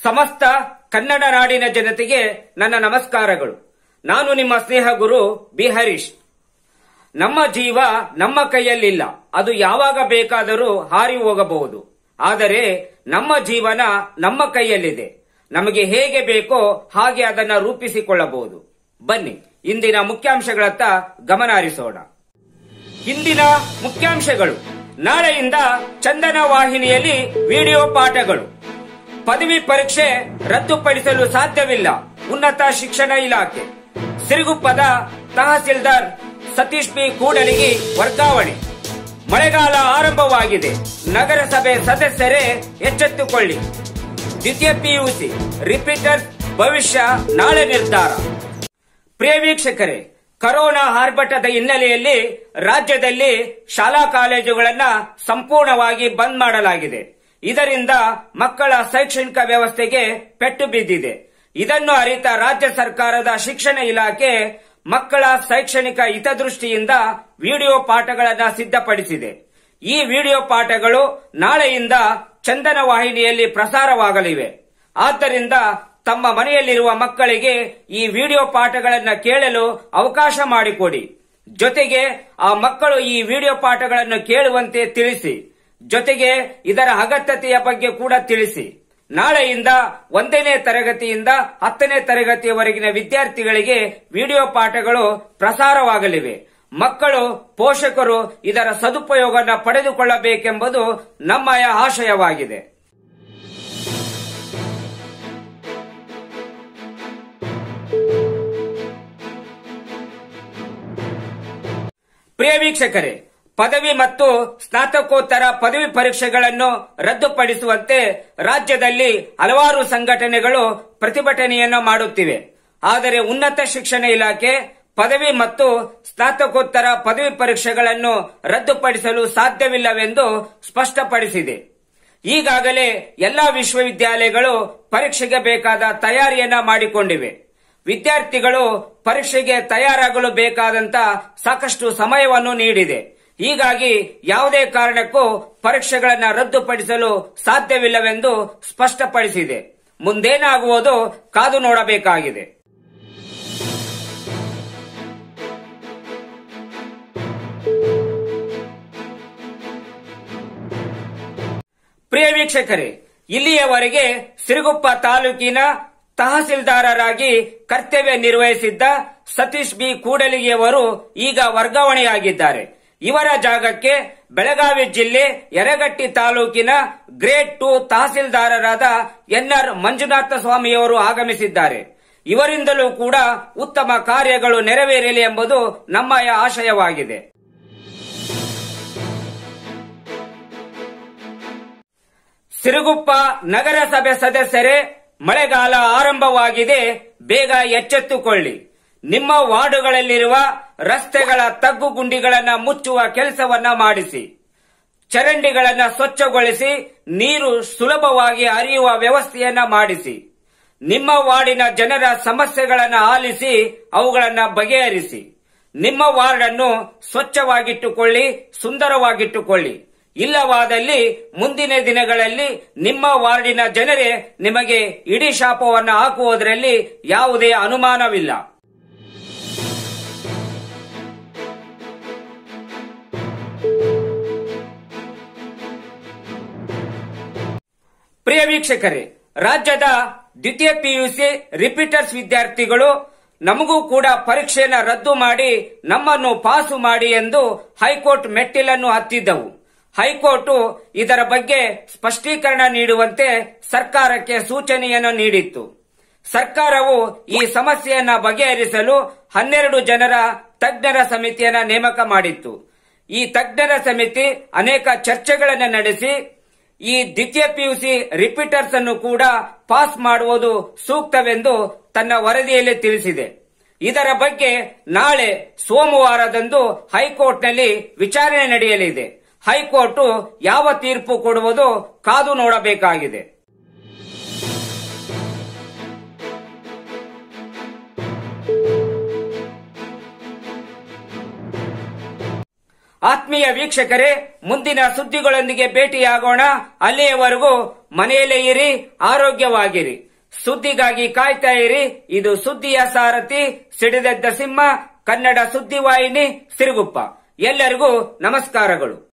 ಸಮಸ್ತ ಕನ್ನಡ ನಾಡಿನ ಜನತೆಗೆ ನನ್ನ ನಮಸ್ಕಾರಗಳು ನಾನು ನಿಮ್ಮ ಸ್ನೇಹ ಗುರು ಬಿ ಹರೀಶ್ ನಮ್ಮ ಜೀವ ನಮ್ಮ ಕೈಯಲ್ಲಿಲ್ಲ ಅದು ಯಾವಾಗ ಬೇಕಾದರೂ ಹಾರಿ ಹೋಗಬಹುದು ಆದರೆ ನಮ್ಮ ಜೀವನ ನಮ್ಮ ಕೈಯಲ್ಲಿದೆ ನಮಗೆ ಹೇಗೆ ಬೇಕೋ ಹಾಗೆ ಅದನ್ನ ರೂಪಿಸಿಕೊಳ್ಳಬಹುದು ಬನ್ನಿ ಇಂದಿನ ಮುಖ್ಯಾಂಶಗಳತ್ತ ಗಮನ ಹರಿಸೋಣ ಇಂದಿನ ಮುಖ್ಯಾಂಶಗಳು ನಾಳೆಯಿಂದ ಚಂದನ ವಾಹಿನಿಯಲ್ಲಿ ವಿಡಿಯೋ ಪಾಠಗಳು ಪದವಿ ಪರೀಕ್ಷೆ ರದ್ದುಪಡಿಸಲು ಸಾಧ್ಯವಿಲ್ಲ ಉನ್ನತ ಶಿಕ್ಷಣ ಇಲಾಖೆ ಸಿರುಗುಪ್ಪದ ತಹಸೀಲ್ದಾರ್ ಸತೀಶ್ ಬಿ ಕೂಡಲಿಗಿ ವರ್ಗಾವಣೆ ಮಳೆಗಾಲ ಆರಂಭವಾಗಿದೆ ನಗರಸಭೆ ಸದಸ್ಯರೇ ಎಚ್ಚೆತ್ತುಕೊಳ್ಳಿ ದ್ವಿತೀಯ ಪಿಯುಸಿ ರಿಪೀಟರ್ ಭವಿಷ್ಯ ನಾಳೆ ನಿರ್ಧಾರ ಪ್ರಿಯ ವೀಕ್ಷಕರೇ ಕರೋನಾ ಆರ್ಭಟದ ಹಿನ್ನೆಲೆಯಲ್ಲಿ ರಾಜ್ಯದಲ್ಲಿ ಶಾಲಾ ಕಾಲೇಜುಗಳನ್ನ ಸಂಪೂರ್ಣವಾಗಿ ಬಂದ್ ಮಾಡಲಾಗಿದೆ ಇದರಿಂದ ಮಕ್ಕಳ ಶೈಕ್ಷಣಿಕ ವ್ಯವಸ್ಥೆಗೆ ಪೆಟ್ಟು ಬಿದ್ದಿದೆ ಇದನ್ನು ಅರಿತ ರಾಜ್ಯ ಸರ್ಕಾರದ ಶಿಕ್ಷಣ ಇಲಾಖೆ ಮಕ್ಕಳ ಶೈಕ್ಷಣಿಕ ಹಿತದೃಷ್ಟಿಯಿಂದ ವಿಡಿಯೋ ಪಾಠಗಳನ್ನು ಸಿದ್ಧಪಡಿಸಿದೆ ಈ ವಿಡಿಯೋ ಪಾಠಗಳು ನಾಳೆಯಿಂದ ಚಂದನ ವಾಹಿನಿಯಲ್ಲಿ ಪ್ರಸಾರವಾಗಲಿವೆ ಆದ್ದರಿಂದ ತಮ್ಮ ಮನೆಯಲ್ಲಿರುವ ಮಕ್ಕಳಿಗೆ ಈ ವಿಡಿಯೋ ಪಾಠಗಳನ್ನ ಕೇಳಲು ಅವಕಾಶ ಮಾಡಿಕೊಡಿ ಜೊತೆಗೆ ಆ ಮಕ್ಕಳು ಈ ವಿಡಿಯೋ ಪಾಠಗಳನ್ನು ಕೇಳುವಂತೆ ತಿಳಿಸಿ ಜೊತೆಗೆ ಇದರ ಅಗತ್ಯತೆಯ ಬಗ್ಗೆ ಕೂಡ ತಿಳಿಸಿ ನಾಳೆಯಿಂದ ಒಂದನೇ ತರಗತಿಯಿಂದ ಹತ್ತನೇ ತರಗತಿಯವರೆಗಿನ ವಿದ್ಯಾರ್ಥಿಗಳಿಗೆ ವಿಡಿಯೋ ಪಾಠಗಳು ಪ್ರಸಾರವಾಗಲಿವೆ ಮಕ್ಕಳು ಪೋಷಕರು ಇದರ ಸದುಪಯೋಗನ ಪಡೆದುಕೊಳ್ಳಬೇಕೆಂಬುದು ನಮ್ಮಯ ಆಶಯವಾಗಿದೆ ಪ್ರಿಯ ವೀಕ್ಷಕರೇ ಪದವಿ ಮತ್ತು ಸ್ನಾತಕೋತ್ತರ ಪದವಿ ಪರೀಕ್ಷೆಗಳನ್ನು ರದ್ದುಪಡಿಸುವಂತೆ ರಾಜ್ಯದಲ್ಲಿ ಹಲವಾರು ಸಂಘಟನೆಗಳು ಪ್ರತಿಭಟನೆಯನ್ನು ಮಾಡುತ್ತಿವೆ ಆದರೆ ಉನ್ನತ ಶಿಕ್ಷಣ ಇಲಾಖೆ ಪದವಿ ಮತ್ತು ಸ್ನಾತಕೋತ್ತರ ಪದವಿ ಪರೀಕ್ಷೆಗಳನ್ನು ರದ್ದುಪಡಿಸಲು ಸಾಧ್ಯವಿಲ್ಲವೆಂದು ಸ್ಪಷ್ಟಪಡಿಸಿದೆ ಈಗಾಗಲೇ ಎಲ್ಲಾ ವಿಶ್ವವಿದ್ಯಾಲಯಗಳು ಪರೀಕ್ಷೆಗೆ ಬೇಕಾದ ತಯಾರಿಯನ್ನ ಮಾಡಿಕೊಂಡಿವೆ ವಿದ್ಯಾರ್ಥಿಗಳು ಪರೀಕ್ಷೆಗೆ ತಯಾರಾಗಲು ಬೇಕಾದಂತ ಸಾಕಷ್ಟು ಸಮಯವನ್ನು ನೀಡಿದೆ ಹೀಗಾಗಿ ಯಾವುದೇ ಕಾರಣಕ್ಕೂ ಪರೀಕ್ಷೆಗಳನ್ನು ರದ್ದುಪಡಿಸಲು ಸಾಧ್ಯವಿಲ್ಲವೆಂದು ಸ್ಪಷ್ಟಪಡಿಸಿದೆ ಮುಂದೇನಾಗುವುದು ಕಾದು ನೋಡಬೇಕಾಗಿದೆ ಪ್ರಿಯ ವೀಕ್ಷಕರೇ ಇಲ್ಲಿಯವರೆಗೆ ಸಿರುಗುಪ್ಪ ತಾಲೂಕಿನ ತಹಸೀಲ್ದಾರರಾಗಿ ಕರ್ತವ್ಯ ನಿರ್ವಹಿಸಿದ್ದ ಸತೀಶ್ ಬಿ ಕೂಡಲಿಗಿಯವರು ಈಗ ವರ್ಗಾವಣೆಯಾಗಿದ್ದಾರೆ ಇವರ ಜಾಗಕ್ಕೆ ಬೆಳಗಾವಿ ಜಿಲ್ಲೆ ಯರಗಟ್ಟಿ ತಾಲೂಕಿನ ಗ್ರೇಡ್ ಟು ತಹಸೀಲ್ದಾರರಾದ ಎನ್ಆರ್ ಮಂಜುನಾಥ ಸ್ವಾಮಿಯವರು ಆಗಮಿಸಿದ್ದಾರೆ ಇವರಿಂದಲೂ ಕೂಡ ಉತ್ತಮ ಕಾರ್ಯಗಳು ನೆರವೇರಲಿ ಎಂಬುದು ನಮ್ಮಯ ಆಶಯವಾಗಿದೆ ಸಿರುಗುಪ್ಪ ನಗರಸಭೆ ಸದಸ್ಯರೇ ಮಳೆಗಾಲ ಆರಂಭವಾಗಿದೆ ಬೇಗ ಎಚ್ಚೆತ್ತುಕೊಳ್ಳಿ ನಿಮ್ಮ ವಾರ್ಡುಗಳಲ್ಲಿರುವ ರಸ್ತೆಗಳ ತಗ್ಗು ಗುಂಡಿಗಳನ್ನ ಮುಚ್ಚುವ ಕೆಲಸವನ್ನ ಮಾಡಿಸಿ ಚರಂಡಿಗಳನ್ನ ಸ್ವಚ್ಛಗೊಳಿಸಿ ನೀರು ಸುಲಭವಾಗಿ ಹರಿಯುವ ವ್ಯವಸ್ಥೆಯನ್ನ ಮಾಡಿಸಿ ನಿಮ್ಮ ವಾರ್ಡಿನ ಜನರ ಸಮಸ್ಯೆಗಳನ್ನು ಆಲಿಸಿ ಅವುಗಳನ್ನ ಬಗೆಹರಿಸಿ ನಿಮ್ಮ ವಾರ್ಡ್ ಅನ್ನು ಸ್ವಚ್ಛವಾಗಿಟ್ಟುಕೊಳ್ಳಿ ಸುಂದರವಾಗಿಟ್ಟುಕೊಳ್ಳಿ ಇಲ್ಲವಾದಲ್ಲಿ ಮುಂದಿನ ದಿನಗಳಲ್ಲಿ ನಿಮ್ಮ ವಾರ್ಡಿನ ಜನರೇ ನಿಮಗೆ ಇಡೀ ಶಾಪವನ್ನು ಹಾಕುವುದರಲ್ಲಿ ಯಾವುದೇ ಅನುಮಾನವಿಲ್ಲ ಪ್ರಿಯ ವೀಕ್ಷಕರೇ ರಾಜ್ಯದ ದ್ವಿತೀಯ ಪಿಯುಸಿ ರಿಪೀಟರ್ಸ್ ವಿದ್ಯಾರ್ಥಿಗಳು ನಮಗೂ ಕೂಡ ಪರೀಕ್ಷೆಯನ್ನು ರದ್ದು ಮಾಡಿ ನಮ್ಮನ್ನು ಪಾಸು ಮಾಡಿ ಎಂದು ಹೈಕೋರ್ಟ್ ಮೆಟ್ಟಿಲನ್ನು ಹತ್ತಿದ್ದವು ಹೈಕೋರ್ಟ್ ಇದರ ಬಗ್ಗೆ ಸ್ಪಷ್ಟೀಕರಣ ನೀಡುವಂತೆ ಸರ್ಕಾರಕ್ಕೆ ಸೂಚನೆಯನ್ನು ನೀಡಿತ್ತು ಸರ್ಕಾರವು ಈ ಸಮಸ್ಯೆಯನ್ನ ಬಗೆಹರಿಸಲು ಹನ್ನೆರಡು ಜನರ ತಜ್ಞರ ಸಮಿತಿಯನ್ನ ನೇಮಕ ಮಾಡಿತ್ತು ಈ ತಜ್ಞರ ಸಮಿತಿ ಅನೇಕ ಚರ್ಚೆಗಳನ್ನು ನಡೆಸಿ ಈ ದ್ವಿತೀಯ ಪಿಯುಸಿ ರಿಪೀಟರ್ಸ್ ಅನ್ನು ಕೂಡ ಪಾಸ್ ಮಾಡುವುದು ಸೂಕ್ತವೆಂದು ತನ್ನ ವರದಿಯಲ್ಲಿ ತಿಳಿಸಿದೆ ಇದರ ಬಗ್ಗೆ ನಾಳೆ ಸೋಮವಾರದಂದು ಹೈಕೋರ್ಟ್ನಲ್ಲಿ ವಿಚಾರಣೆ ನಡೆಯಲಿದೆ ಹೈಕೋರ್ಟ್ ಯಾವ ತೀರ್ಪು ಕೊಡುವುದು ಕಾದು ನೋಡಬೇಕಾಗಿದೆ ಆತ್ಮೀಯ ವೀಕ್ಷಕರೇ ಮುಂದಿನ ಸುದ್ದಿಗಳೊಂದಿಗೆ ಭೇಟಿಯಾಗೋಣ ಅಲ್ಲಿಯವರೆಗೂ ಮನೆಯಲ್ಲೇ ಇರಿ ಆರೋಗ್ಯವಾಗಿರಿ ಸುದ್ದಿಗಾಗಿ ಕಾಯ್ತಾ ಇರಿ ಇದು ಸುದ್ದಿಯ ಸಾರಥಿ ಸಿಡಿದೆದ್ದ ಸಿಂಹ ಕನ್ನಡ ಸುದ್ದಿವಾಹಿನಿ ಸಿರುಗುಪ್ಪ ಎಲ್ಲರಿಗೂ ನಮಸ್ಕಾರಗಳು